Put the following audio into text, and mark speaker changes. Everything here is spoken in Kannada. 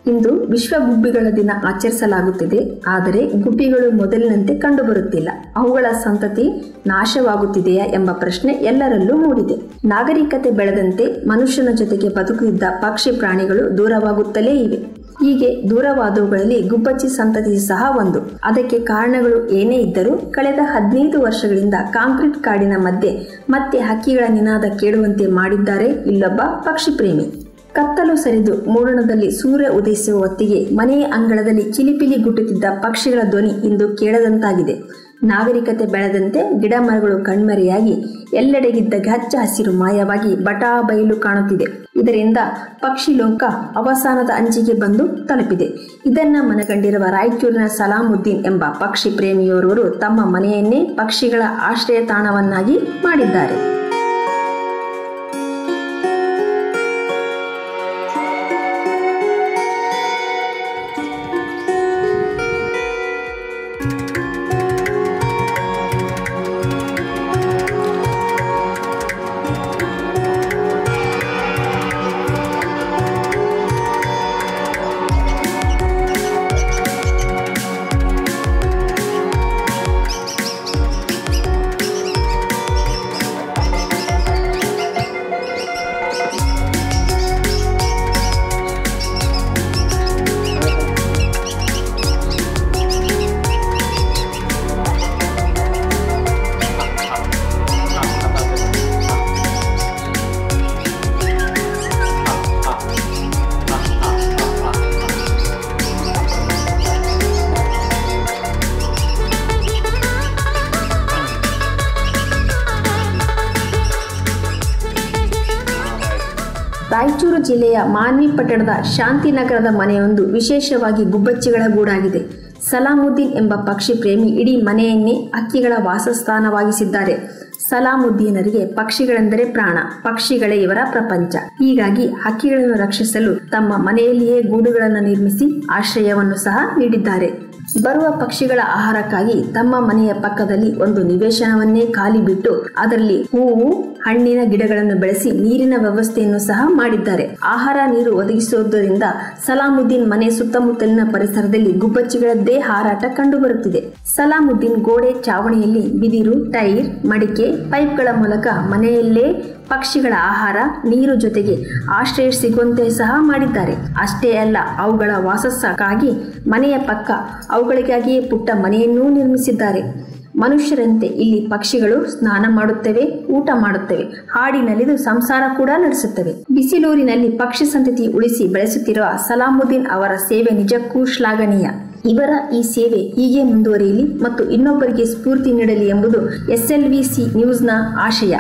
Speaker 1: ಇಂದು ವಿಶ್ವ ಗುಬ್ಬಿಗಳ ದಿನ ಆಚರಿಸಲಾಗುತ್ತಿದೆ ಆದರೆ ಗುಬ್ಬಿಗಳು ಮೊದಲಿನಂತೆ ಕಂಡುಬರುತ್ತಿಲ್ಲ ಅವುಗಳ ಸಂತತಿ ನಾಶವಾಗುತ್ತಿದೆಯಾ ಎಂಬ ಪ್ರಶ್ನೆ ಎಲ್ಲರಲ್ಲೂ ಮೂಡಿದೆ ನಾಗರಿಕತೆ ಬೆಳೆದಂತೆ ಮನುಷ್ಯನ ಜೊತೆಗೆ ಬದುಕುತ್ತಿದ್ದ ಪಕ್ಷಿ ಪ್ರಾಣಿಗಳು ದೂರವಾಗುತ್ತಲೇ ಇವೆ ಹೀಗೆ ದೂರವಾದವುಗಳಲ್ಲಿ ಗುಬ್ಬಚ್ಚಿ ಸಂತತಿ ಸಹ ಒಂದು ಅದಕ್ಕೆ ಕಾರಣಗಳು ಏನೇ ಇದ್ದರೂ ಕಳೆದ ಹದಿನೈದು ವರ್ಷಗಳಿಂದ ಕಾಂಕ್ರೀಟ್ ಕಾಡಿನ ಮಧ್ಯೆ ಮತ್ತೆ ಹಕ್ಕಿಗಳ ನಿನಾದ ಕೇಳುವಂತೆ ಮಾಡಿದ್ದಾರೆ ಇಲ್ಲೊಬ್ಬ ಪಕ್ಷಿ ಪ್ರೇಮಿ ಕತ್ತಲು ಸರಿದು ಮೂಡಣದಲ್ಲಿ ಸೂರ್ಯ ಉದಯಿಸುವ ಹೊತ್ತಿಗೆ ಮನೆಯ ಅಂಗಳದಲ್ಲಿ ಚಿಲಿಪಿಲಿ ಗುಟ್ಟುತ್ತಿದ್ದ ಪಕ್ಷಿಗಳ ಧ್ವನಿ ಇಂದು ಕೇಳದಂತಾಗಿದೆ ನಾಗರಿಕತೆ ಬೆಳೆದಂತೆ ಗಿಡ ಮರಗಳು ಕಣ್ಮರೆಯಾಗಿ ಎಲ್ಲೆಡೆಗಿದ್ದ ಹಚ್ಚ ಹಸಿರು ಮಾಯವಾಗಿ ಬಟಾ ಬಯಲು ಕಾಣುತ್ತಿದೆ ಇದರಿಂದ ಪಕ್ಷಿ ಲೋಕ ಅವಸಾನದ ಅಂಚಿಗೆ ಬಂದು ತಲುಪಿದೆ ಇದನ್ನ ಮನಗಂಡಿರುವ ರಾಯಚೂರಿನ ಸಲಾಮುದ್ದೀನ್ ಎಂಬ ಪಕ್ಷಿ ಪ್ರೇಮಿಯೋರ್ವರು ತಮ್ಮ ಮನೆಯನ್ನೇ ಪಕ್ಷಿಗಳ ಆಶ್ರಯ ತಾಣವನ್ನಾಗಿ ಮಾಡಿದ್ದಾರೆ ರಾಯಚೂರು ಜಿಲ್ಲೆಯ ಮಾನ್ವಿ ಪಟ್ಟಣದ ಶಾಂತಿನಗರದ ಮನೆಯೊಂದು ವಿಶೇಷವಾಗಿ ಗುಬ್ಬಚ್ಚಿಗಳ ಗೂಡಾಗಿದೆ ಸಲಾಮುದ್ದೀನ್ ಎಂಬ ಪಕ್ಷಿ ಪ್ರೇಮಿ ಇಡೀ ಮನೆಯನ್ನೇ ಹಕ್ಕಿಗಳ ವಾಸಸ್ಥಾನವಾಗಿಸಿದ್ದಾರೆ ಸಲಾಮುದ್ದೀನರಿಗೆ ಪಕ್ಷಿಗಳೆಂದರೆ ಪ್ರಾಣ ಪಕ್ಷಿಗಳೇ ಇವರ ಪ್ರಪಂಚ ಹೀಗಾಗಿ ಹಕ್ಕಿಗಳನ್ನು ರಕ್ಷಿಸಲು ತಮ್ಮ ಮನೆಯಲ್ಲಿಯೇ ಗೂಡುಗಳನ್ನು ನಿರ್ಮಿಸಿ ಆಶ್ರಯವನ್ನು ಸಹ ನೀಡಿದ್ದಾರೆ ಬರುವ ಪಕ್ಷಿಗಳ ಆಹಾರಕ್ಕಾಗಿ ತಮ್ಮ ಮನೆಯ ಪಕ್ಕದಲ್ಲಿ ಒಂದು ನಿವೇಶನವನ್ನೇ ಖಾಲಿ ಬಿಟ್ಟು ಅದರಲ್ಲಿ ಹೂವು ಹಣ್ಣಿನ ಗಿಡಗಳನ್ನು ಬೆಳೆಸಿ ನೀರಿನ ವ್ಯವಸ್ಥೆಯನ್ನು ಸಹ ಮಾಡಿದ್ದಾರೆ ಆಹಾರ ನೀರು ಒದಗಿಸುವುದರಿಂದ ಸಲಾಮುದ್ದೀನ್ ಮನೆ ಸುತ್ತಮುತ್ತಲಿನ ಪರಿಸರದಲ್ಲಿ ಗುಬ್ಬಚ್ಚಿಗಳದ್ದೇ ಹಾರಾಟ ಕಂಡುಬರುತ್ತಿದೆ ಸಲಾಮುದ್ದೀನ್ ಗೋಡೆ ಚಾವಣಿಯಲ್ಲಿ ಬಿದಿರು ಟೈರ್ ಮಡಿಕೆ ಪೈಪ್ಗಳ ಮೂಲಕ ಮನೆಯಲ್ಲೇ ಪಕ್ಷಿಗಳ ಆಹಾರ ನೀರು ಜೊತೆಗೆ ಆಶ್ರಯ ಸಿಗುವಂತೆ ಸಹ ಮಾಡಿದ್ದಾರೆ ಅಷ್ಟೇ ಅಲ್ಲ ಅವುಗಳ ವಾಸಸ್ಸಕ್ಕಾಗಿ ಮನೆಯ ಪಕ್ಕ ಅವುಗಳಿಗಾಗಿಯೇ ಪುಟ್ಟ ಮನೆಯನ್ನೂ ನಿರ್ಮಿಸಿದ್ದಾರೆ ಮನುಷ್ಯರಂತೆ ಇಲ್ಲಿ ಪಕ್ಷಿಗಳು ಸ್ನಾನ ಮಾಡುತ್ತವೆ ಊಟ ಮಾಡುತ್ತವೆ ಹಾಡಿನಲಿದು ಸಂಸಾರ ಕೂಡ ನಡೆಸುತ್ತವೆ ಬಿಸಿಲೂರಿನಲ್ಲಿ ಪಕ್ಷಿ ಸಂತತಿ ಉಳಿಸಿ ಬೆಳೆಸುತ್ತಿರುವ ಸಲಾಮುದ್ದೀನ್ ಅವರ ಸೇವೆ ನಿಜಕ್ಕೂ ಶ್ಲಾಘನೀಯ ಇವರ ಈ ಸೇವೆ ಹೀಗೆ ಮುಂದುವರಿಯಲಿ ಮತ್ತು ಇನ್ನೊಬ್ಬರಿಗೆ ಸ್ಫೂರ್ತಿ ನೀಡಲಿ ಎಂಬುದು ಎಸ್ಎಲ್ವಿಸಿ ನ್ಯೂಸ್ನ ಆಶಯ